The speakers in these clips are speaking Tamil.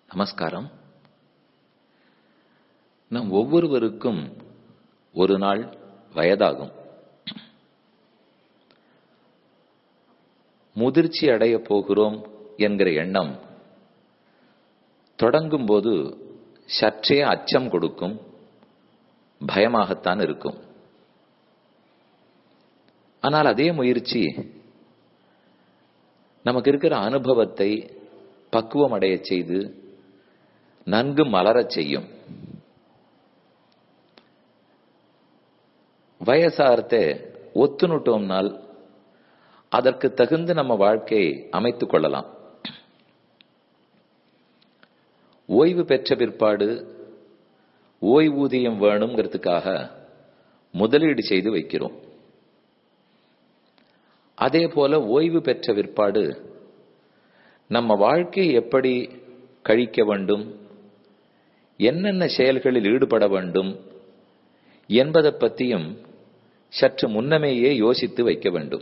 நமஸ்காரம் நம் ஒவ்வொருவருக்கும் ஒரு நாள் வயதாகும் முதிர்ச்சி அடையப் போகிறோம் என்கிற எண்ணம் தொடங்கும் போது சற்றே அச்சம் கொடுக்கும் பயமாகத்தான் இருக்கும் ஆனால் அதே முயற்சி நமக்கு இருக்கிற அனுபவத்தை பக்குவம் அடைய செய்து நன்கு மலரச் செய்யும் வயசார்த்தே ஒத்துணுட்டோம்னால் அதற்கு தகுந்து நம்ம வாழ்க்கையை அமைத்துக் கொள்ளலாம் ஓய்வு பெற்ற பிற்பாடு ஓய்வூதியம் வேணுங்கிறதுக்காக முதலீடு செய்து வைக்கிறோம் அதே போல ஓய்வு பெற்ற பிற்பாடு நம்ம வாழ்க்கையை எப்படி கழிக்க வேண்டும் என்னென்ன செயல்களில் ஈடுபட வேண்டும் என்பதை பற்றியும் சற்று முன்னமேயே யோசித்து வைக்க வேண்டும்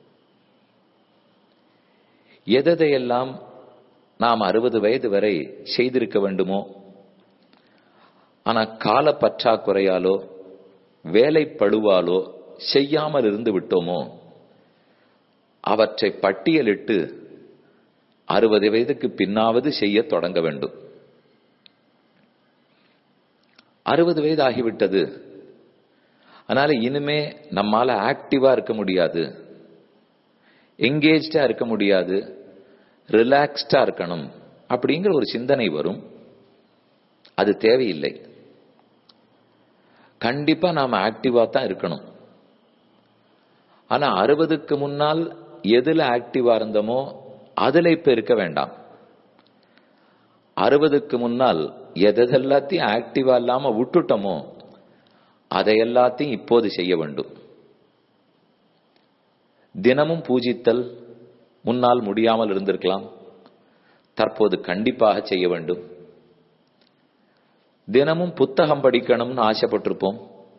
எதையெல்லாம் நாம் அறுபது வயது வரை செய்திருக்க வேண்டுமோ ஆனா கால பற்றாக்குறையாலோ வேலை பழுவாலோ செய்யாமல் இருந்து விட்டோமோ அவற்றை பட்டியலிட்டு அறுபது வயதுக்கு பின்னாவது செய்ய தொடங்க வேண்டும் அறுபது வயது ஆகிவிட்டது அதனால இனிமே நம்மால ஆக்டிவா இருக்க முடியாது எங்கேஜ்டா இருக்க முடியாது ரிலாக்ஸ்டா இருக்கணும் அப்படிங்கிற ஒரு சிந்தனை வரும் அது தேவையில்லை கண்டிப்பா நாம ஆக்டிவா தான் இருக்கணும் ஆனா அறுபதுக்கு முன்னால் எதுல ஆக்டிவா இருந்தோமோ அதுல இப்ப இருக்க வேண்டாம் அறுபதுக்கு முன்னால் எதெல்லாத்தையும் ஆக்டிவா இல்லாம விட்டுட்டோமோ அதை எல்லாத்தையும் இப்போது செய்ய வேண்டும் தினமும் பூஜித்தல் முன்னால் முடியாமல் இருந்திருக்கலாம் தற்போது கண்டிப்பாக செய்ய வேண்டும் தினமும் புத்தகம் படிக்கணும்னு ஆசைப்பட்டிருப்போம்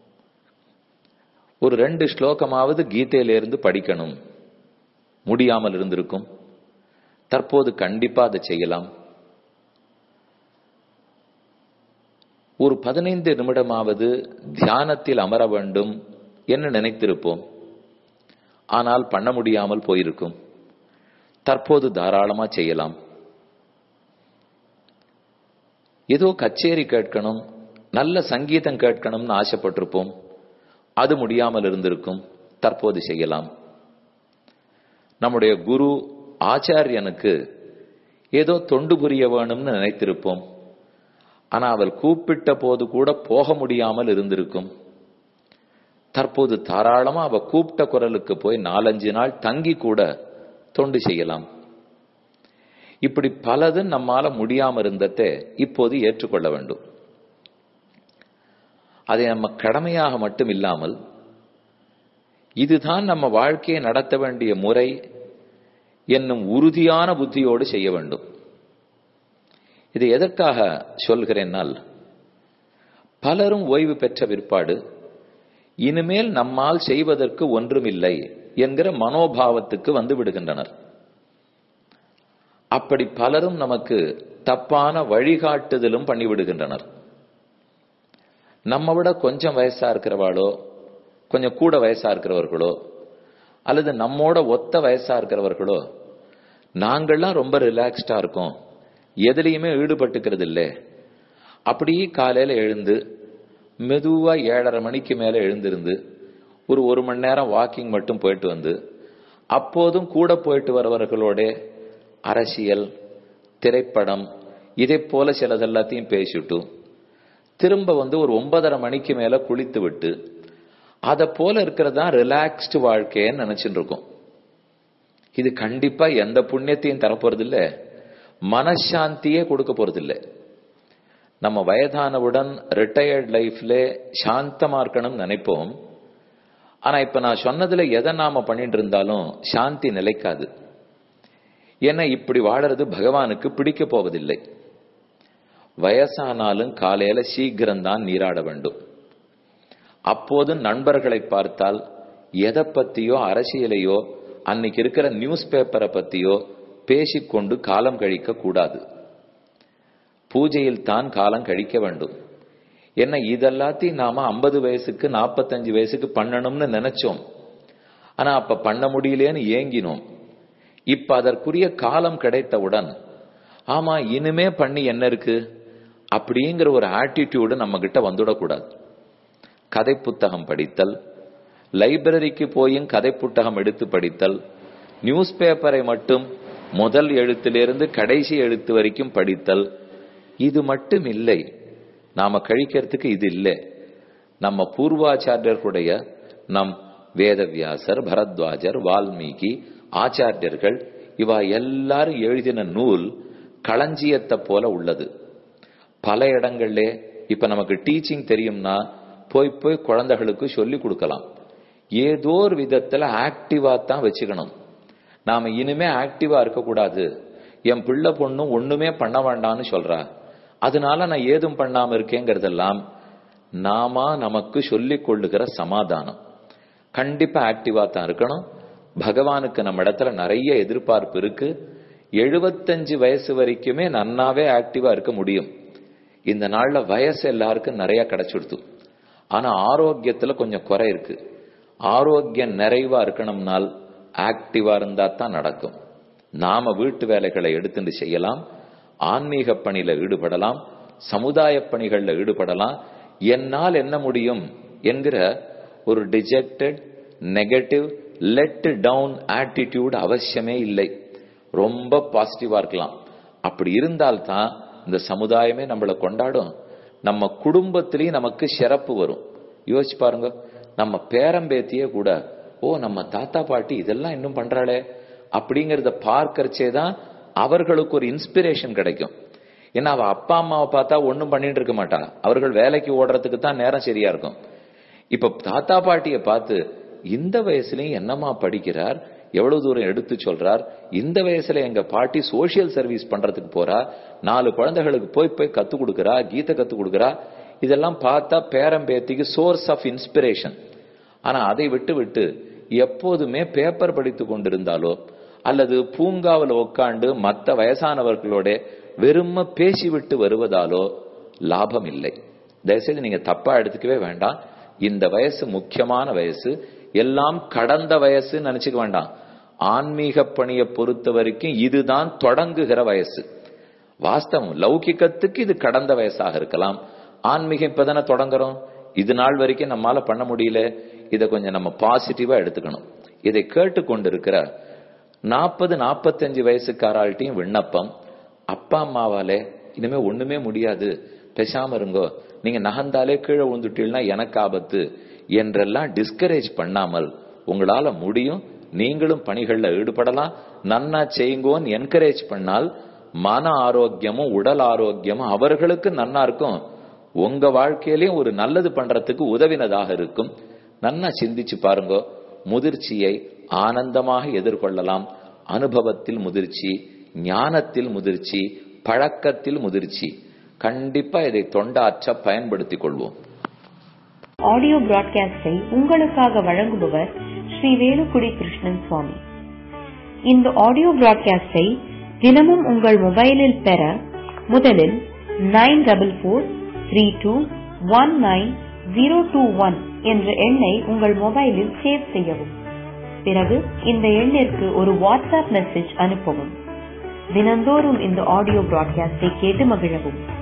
ஒரு ரெண்டு ஸ்லோகமாவது கீதையிலிருந்து படிக்கணும் முடியாமல் இருந்திருக்கும் தற்போது கண்டிப்பா அதை செய்யலாம் ஒரு பதினைந்து நிமிடமாவது தியானத்தில் அமர வேண்டும் என்று நினைத்திருப்போம் ஆனால் பண்ண முடியாமல் போயிருக்கும் தற்போது தாராளமா செய்யலாம் ஏதோ கச்சேரி கேட்கணும் நல்ல சங்கீதம் கேட்கணும்னு ஆசைப்பட்டிருப்போம் அது முடியாமல் இருந்திருக்கும் தற்போது செய்யலாம் நம்முடைய குரு ஆச்சாரியனுக்கு ஏதோ தொண்டு புரிய வேணும்னு நினைத்திருப்போம் ஆனா அவர் கூப்பிட்ட போது கூட போக முடியாமல் இருந்திருக்கும் தற்போது தாராளமா அவ கூப்பிட்ட குரலுக்கு போய் நாலஞ்சு நாள் தங்கி கூட தொண்டு செய்யலாம் இப்படி பலது நம்மால முடியாம இருந்ததை இப்போது ஏற்றுக்கொள்ள வேண்டும் அதை நம்ம கடமையாக மட்டும் இல்லாமல் இதுதான் நம்ம வாழ்க்கையை நடத்த வேண்டிய முறை என்னும் உறுதியான புத்தியோடு செய்ய வேண்டும் இது எதற்காக சொல்கிறேன்னால் பலரும் ஓய்வு பெற்ற பிற்பாடு இனிமேல் நம்மால் செய்வதற்கு ஒன்றுமில்லை என்கிற மனோபாவத்துக்கு வந்து விடுகின்றனர் அப்படி பலரும் நமக்கு தப்பான வழிகாட்டுதலும் பண்ணிவிடுகின்றனர் நம்ம விட கொஞ்சம் வயசா இருக்கிறவாளோ கொஞ்சம் கூட வயசா இருக்கிறவர்களோ அல்லது நம்மோட ஒத்த வயசா இருக்கிறவர்களோ நாங்கள்லாம் ரொம்ப ரிலாக்ஸ்டா இருக்கோம் எதுலையுமே ஈடுபட்டுக்கிறது இல்லை அப்படியே காலையில எழுந்து மெதுவா ஏழரை மணிக்கு மேல எழுந்திருந்து ஒரு ஒரு மணி நேரம் வாக்கிங் மட்டும் போயிட்டு வந்து அப்போதும் கூட போயிட்டு வரவர்களோட அரசியல் திரைப்படம் இதை போல சிலது எல்லாத்தையும் பேசிட்டு திரும்ப வந்து ஒரு ஒன்பதரை மணிக்கு மேல குளித்து விட்டு அதை போல இருக்கிறது தான் ரிலாக்ஸ்டு வாழ்க்கைன்னு நினைச்சுட்டு இருக்கோம் இது கண்டிப்பா எந்த புண்ணியத்தையும் தரப்போறது இல்லை மனசாந்தியே கொடுக்க போறது இல்லை நம்ம வயதானவுடன் ரிட்டையர்ட் லைஃப்ல சாந்தமா இருக்கணும்னு நினைப்போம் ஆனா இப்ப நான் சொன்னதுல எதை நாம பண்ணிட்டு இருந்தாலும் சாந்தி நிலைக்காது ஏன்னா இப்படி வாழறது பகவானுக்கு பிடிக்க போவதில்லை வயசானாலும் காலையில சீக்கிரம்தான் நீராட வேண்டும் அப்போது நண்பர்களை பார்த்தால் எதை பத்தியோ அரசியலையோ அன்னைக்கு இருக்கிற நியூஸ் பேப்பரை பத்தியோ பேசிக்கொண்டு காலம் கழிக்க கூடாது பூஜையில் தான் காலம் கழிக்க வேண்டும் என்ன இதெல்லாத்தையும் நாம ஐம்பது வயசுக்கு நாற்பத்தஞ்சு வயசுக்கு பண்ணணும்னு நினைச்சோம் ஆனா அப்ப பண்ண முடியலேன்னு ஏங்கினோம் இப்ப அதற்குரிய காலம் கிடைத்தவுடன் ஆமா இனிமே பண்ணி என்ன இருக்கு அப்படிங்கிற ஒரு ஆட்டிடியூடு நம்ம கிட்ட வந்துடக்கூடாது கதை புத்தகம் படித்தல் லைப்ரரிக்கு போயும் கதை புத்தகம் எடுத்து படித்தல் நியூஸ் பேப்பரை மட்டும் முதல் எழுத்திலிருந்து கடைசி எழுத்து வரைக்கும் படித்தல் இது மட்டும் இல்லை நாம கழிக்கிறதுக்கு இது இல்லை நம்ம பூர்வாச்சாரியர்களுடைய நம் வேதவியாசர் பரத்வாஜர் வால்மீகி ஆச்சாரியர்கள் இவா எல்லாரும் எழுதின நூல் களஞ்சியத்தை போல உள்ளது பல இடங்கள்ல இப்ப நமக்கு டீச்சிங் தெரியும்னா போய் போய் குழந்தைகளுக்கு சொல்லி கொடுக்கலாம் ஏதோ ஒரு விதத்துல ஆக்டிவா தான் வச்சுக்கணும் நாம இனிமே ஆக்டிவா இருக்கக்கூடாது என் பிள்ளை பொண்ணும் ஒண்ணுமே பண்ண வேண்டாம்னு சொல்றா அதனால நான் ஏதும் பண்ணாம இருக்கேங்கிறதெல்லாம் நாம நமக்கு சொல்லிக் கொள்ளுகிற சமாதானம் கண்டிப்பா ஆக்டிவா தான் இருக்கணும் பகவானுக்கு நம்ம இடத்துல நிறைய எதிர்பார்ப்பு இருக்கு எழுபத்தஞ்சு வயசு வரைக்குமே நன்னாவே ஆக்டிவா இருக்க முடியும் இந்த நாள்ல வயசு எல்லாருக்கும் நிறைய கிடைச்சிடுது ஆனா ஆரோக்கியத்துல கொஞ்சம் குறை இருக்கு ஆரோக்கியம் நிறைவா இருக்கணும்னால் ஆக்டிவா இருந்தா தான் நடக்கும் நாம வீட்டு வேலைகளை எடுத்துட்டு செய்யலாம் ஆன்மீக பணியில ஈடுபடலாம் சமுதாய பணிகள்ல ஈடுபடலாம் என்னால் என்ன முடியும் என்கிற ஒரு dejected negative let down attitude அவசியமே இல்லை ரொம்ப பாசிட்டிவா இருக்கலாம் அப்படி இருந்தால்தான் இந்த சமுதாயமே நம்மளை கொண்டாடும் நம்ம குடும்பத்திலையும் நமக்கு சிறப்பு வரும் யோசிச்சு பாருங்க நம்ம பேரம்பேத்தியே கூட ஓ நம்ம தாத்தா பாட்டி இதெல்லாம் இன்னும் பண்றாளே அப்படிங்கறத பார்க்கறச்சே தான் அவர்களுக்கு ஒரு இன்ஸ்பிரேஷன் கிடைக்கும் ஏன்னா அவ அப்பா அம்மாவை பார்த்தா ஒன்னும் பண்ணிட்டு இருக்க மாட்டா அவர்கள் வேலைக்கு ஓடுறதுக்கு தான் நேரம் சரியா இருக்கும் இப்ப தாத்தா பாட்டிய பார்த்து இந்த வயசுலயும் என்னமா படிக்கிறார் எவ்வளவு தூரம் எடுத்து சொல்றார் இந்த வயசுல எங்க பாட்டி சோசியல் சர்வீஸ் பண்றதுக்கு போறா நாலு குழந்தைகளுக்கு போய் போய் கத்து கொடுக்கறா கீதை கத்து கொடுக்கறா இதெல்லாம் பார்த்தா பேரம்பேத்திக்கு சோர்ஸ் ஆஃப் இன்ஸ்பிரேஷன் ஆனா அதை விட்டு விட்டு எப்போதுமே பேப்பர் படித்து கொண்டிருந்தாலோ அல்லது பூங்காவில் உட்காண்டு மற்ற வயசானவர்களோட வெறும பேசிவிட்டு வருவதாலோ லாபம் இல்லை தயவுசெய்து நீங்க தப்பா எடுத்துக்கவே வேண்டாம் இந்த வயசு முக்கியமான வயசு எல்லாம் கடந்த வயசு நினைச்சுக்க வேண்டாம் ஆன்மீக பணியை பொறுத்த வரைக்கும் இதுதான் தொடங்குகிற வயசு வாஸ்தவம் லௌகிக்கத்துக்கு இது கடந்த வயசாக இருக்கலாம் ஆன்மீகம் இப்பதானே தொடங்குறோம் இது நாள் வரைக்கும் நம்மால பண்ண முடியல இதை கொஞ்சம் நம்ம பாசிட்டிவா எடுத்துக்கணும் இதை கேட்டுக்கொண்டிருக்கிற நாற்பது நாற்பத்தஞ்சு வயசுக்காராள்கிட்டையும் விண்ணப்பம் அப்பா அம்மாவாலே இனிமே ஒண்ணுமே முடியாது பேசாம இருங்கோ நீங்க நகர்ந்தாலே கீழே விழுந்துட்டீங்கன்னா எனக்கு ஆபத்து என்றெல்லாம் டிஸ்கரேஜ் பண்ணாமல் உங்களால முடியும் நீங்களும் பணிகள்ல ஈடுபடலாம் நன்னா செய்யுங்கோன்னு என்கரேஜ் பண்ணால் மன ஆரோக்கியமும் உடல் ஆரோக்கியமும் அவர்களுக்கு நன்னா இருக்கும் உங்க வாழ்க்கையிலையும் ஒரு நல்லது பண்றதுக்கு உதவினதாக இருக்கும் நன்னா சிந்திச்சு பாருங்க முதிர்ச்சியை ஆனந்தமாக எதிர்கொள்ளலாம் அனுபவத்தில் முதிர்ச்சி ஞானத்தில் முதிர்ச்சி பழக்கத்தில் முதிர்ச்சி கண்டிப்பா இதை தொண்டாற்ற பயன்படுத்திக் கொள்வோம் ஆடியோ பிராட்காஸ்டை உங்களுக்காக வழங்குபவர் ஸ்ரீ வேலுக்குடி கிருஷ்ணன் சுவாமி இந்த ஆடியோ பிராட்காஸ்டை தினமும் உங்கள் மொபைலில் பெற முதலில் nine double four three two one nine zero two one என்ற எண்ணை உங்கள் மொபைலில் சேவ் செய்யவும் பிறகு இந்த எண்ணிற்கு ஒரு வாட்ஸ்அப் மெசேஜ் அனுப்பவும் தினந்தோறும் இந்த ஆடியோ பிராட்காஸ்டை கேட்டு மகிழவும்